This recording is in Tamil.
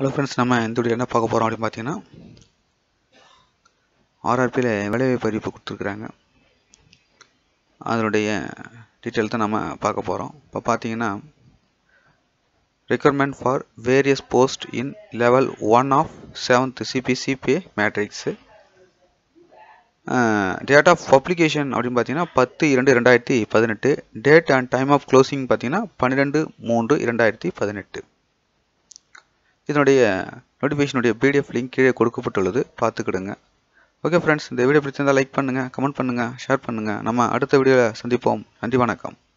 ஹலோ ஃப்ரெண்ட்ஸ் நம்ம இந்த வீடியோ என்ன பார்க்க போகிறோம் அப்படின்னு பார்த்தீங்கன்னா ஆர்ஆர்பியில் விளைவாய்ப்பு அறிவிப்பு கொடுத்துருக்குறாங்க அதனுடைய டீட்டெயில் தான் நம்ம பார்க்க போகிறோம் இப்போ பார்த்தீங்கன்னா requirement for various post in level one of seventh சிபிசிபி மேட்ரிக்ஸு டேட் ஆஃப் பப்ளிகேஷன் அப்படின்னு பார்த்தீங்கன்னா பத்து இரண்டு ரெண்டாயிரத்தி பதினெட்டு date and time of closing பார்த்தீங்கன்னா பன்னிரெண்டு மூன்று இரண்டாயிரத்தி பதினெட்டு இதனுடைய நோட்டிஃபிகேஷனுடைய பிடிஎஃப் லிங்க் கீழே கொடுக்கப்பட்டுள்ளது பார்த்துக்கிடுங்க ஓகே ஃப்ரெண்ட்ஸ் இந்த வீடியோ பிடிச்சிருந்தால் லைக் பண்ணுங்கள் கமெண்ட் பண்ணுங்கள் ஷேர் பண்ணுங்கள் நம்ம அடுத்த வீடியோவில் சந்திப்போம் நன்றி வணக்கம்